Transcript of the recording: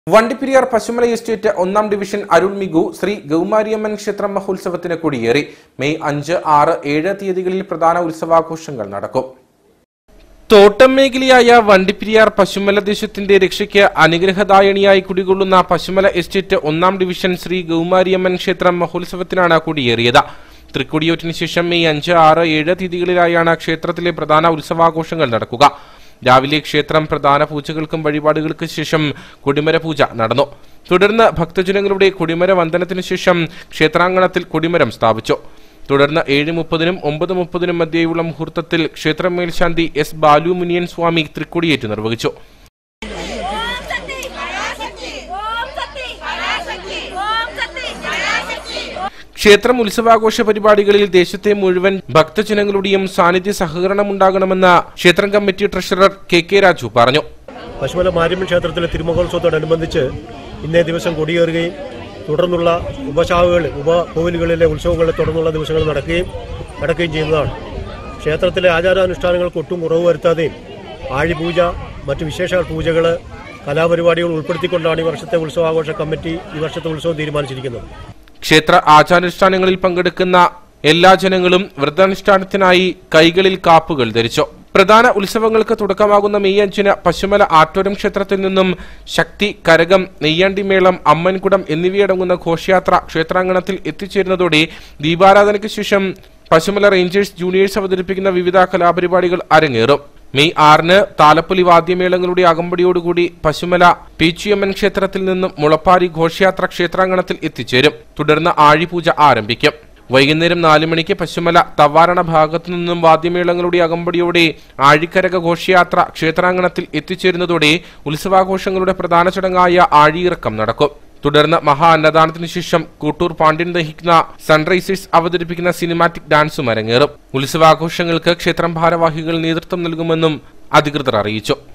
Vandiperiyar Pashumala estate ഒന്നാം division Arulmigu Sri Gowmariamman ക്ഷേത്ര മഹോത്സവത്തിന് കൊടിയേറി മെയ് അഞ്ച് ആറ് ഏഴ് തീയതികളിൽ പ്രധാന ഉത്സവാഘോഷങ്ങൾ നടക്കും തോട്ടം മേഖലയായ വണ്ടിപ്പെരിയാർ പശുമല ദേശത്തിന്റെ രക്ഷയ്ക്ക് അനുഗ്രഹദായണിയായി കുടികൊള്ളുന്ന പശുമല എസ്റ്റേറ്റ് ഒന്നാം ഡിവിഷൻ ശ്രീ ഗൗമാരിയമ്മൻ ക്ഷേത്രം മഹോത്സവത്തിനാണ് കൊടിയേറിയത് തൃക്കൊടിയേറ്റിന് ശേഷം മെയ് അഞ്ച് ആറ് ഏഴ് തീയതികളിലായാണ് ക്ഷേത്രത്തിലെ പ്രധാന ഉത്സവാഘോഷങ്ങൾ നടക്കുക രാവിലെ ക്ഷേത്രം പ്രധാന പൂജകൾക്കും വഴിപാടുകൾക്ക് ശേഷം കൊടിമര പൂജ നടന്നു തുടർന്ന് ഭക്തജനങ്ങളുടെ കൊടിമര വന്ദനത്തിനു ശേഷം ക്ഷേത്രാങ്കണത്തിൽ കൊടിമരം സ്ഥാപിച്ചു തുടർന്ന് ഏഴ് മുപ്പതിനും ഒമ്പത് മുപ്പതിനും മധ്യേയുള്ള മുഹൂർത്തത്തിൽ ക്ഷേത്രം മേൽശാന്തി എസ് ബാലു മുനിയൻ സ്വാമി തൃക്കൊടിയേറ്റ് നിർവഹിച്ചു ഓം ശക്തി പരാശക്തി ഓം ശക്തി പരാശക്തി ഓം ശക്തി പരാശക്തി ക്ഷേത്രം ഉത്സവാഘോഷ പരിപാടികളിൽ ദേശത്തെ മുഴുവൻ ഭക്തജനങ്ങളുടെയും സാന്നിധ്യ സഹകരണം ഉണ്ടാകണമെന്ന് ക്ഷേത്രം committee treasurer K K Raju പറഞ്ഞു പശുമല മാരിയമ്മൻ ക്ഷേത്രത്തിലെ തിരുമഹോത്സവത്തോടനുബന്ധിച്ച് ഇന്നേ ദിവസം കൊടിയേറുകയും തുടർന്നുള്ള ഉപശാഖകൾ ഉപകോവിലുകളിലെ ഉത്സവങ്ങളെ തുടർന്നുള്ള ദിവസങ്ങൾ നടക്കുകയും നടക്കുകയും ചെയ്യുന്നതാണ് ക്ഷേത്രത്തിലെ ആചാരാനുഷ്ഠാനങ്ങൾക്ക് ഒട്ടും കുറവ് വരുത്താതെയും ആഴിപൂജ മറ്റ് വിശേഷ പൂജകൾ കലാപരിപാടികൾ ഉൾപ്പെടുത്തിക്കൊണ്ടാണ് ഈ വർഷത്തെ ഉത്സവാഘോഷ കമ്മിറ്റി ഈ വർഷത്തെ ഉത്സവം തീരുമാനിച്ചിരിക്കുന്നത് ക്ഷേത്ര ആചാരാനുഷ്ഠാനങ്ങളിൽ പങ്കെടുക്കുന്ന എല്ലാ ജനങ്ങളും വ്രതാനുഷ്ഠാനത്തിനായി കൈകളിൽ കാപ്പുകൾ ധരിച്ചു പ്രധാന ഉത്സവങ്ങൾക്ക് തുടക്കമാകുന്ന മെയ് അഞ്ചിന് പശുമല ആറ്റോരം ക്ഷേത്രത്തിൽ നിന്നും ശക്തി കരകം നെയ്യാണ്ടിമേളം അമ്മൻകുടം എന്നിവയടങ്ങുന്ന ഘോഷയാത്ര ക്ഷേത്രാങ്കണത്തിൽ എത്തിച്ചേരുന്നതോടെ ദീപാരാധനയ്ക്ക് ശേഷം പശുമല റേഞ്ചേഴ്സ് ജൂനിയേഴ്സ് അവതരിപ്പിക്കുന്ന വിവിധ കലാപരിപാടികൾ അരങ്ങേറും മെയ് ആറിന് താലപ്പൊലി വാദ്യമേളങ്ങളുടെ അകമ്പടിയോടുകൂടി പശുമല പീച്ചിയമ്മൻ ക്ഷേത്രത്തിൽ നിന്നും മുളപ്പാരി ഘോഷയാത്ര ക്ഷേത്രാങ്കണത്തിൽ എത്തിച്ചേരും തുടർന്ന് ആഴിപൂജ ആരംഭിക്കും വൈകുന്നേരം നാലു മണിക്ക് പശുമല തവാരണ ഭാഗത്തു നിന്നും വാദ്യമേളങ്ങളുടെ അകമ്പടിയോടെ ആഴിക്കരക ഘോഷയാത്ര ക്ഷേത്രാങ്കണത്തിൽ എത്തിച്ചേരുന്നതോടെ ഉത്സവാഘോഷങ്ങളുടെ പ്രധാന ചടങ്ങായ ആഴിയിറക്കം നടക്കും തുടർന്ന് മഹാ അന്നദാനത്തിനു ശേഷം കൂട്ടൂർ പാണ്ഡ്യൻ ദഹിക്കുന്ന സൺറൈസേഴ്സ് അവതരിപ്പിക്കുന്ന സിനിമാറ്റിക് ഡാൻസും അരങ്ങേറും ഉത്സവാഘോഷങ്ങൾക്ക് ക്ഷേത്രം ഭാരവാഹികൾ നേതൃത്വം നൽകുമെന്നും അധികൃതർ അറിയിച്ചു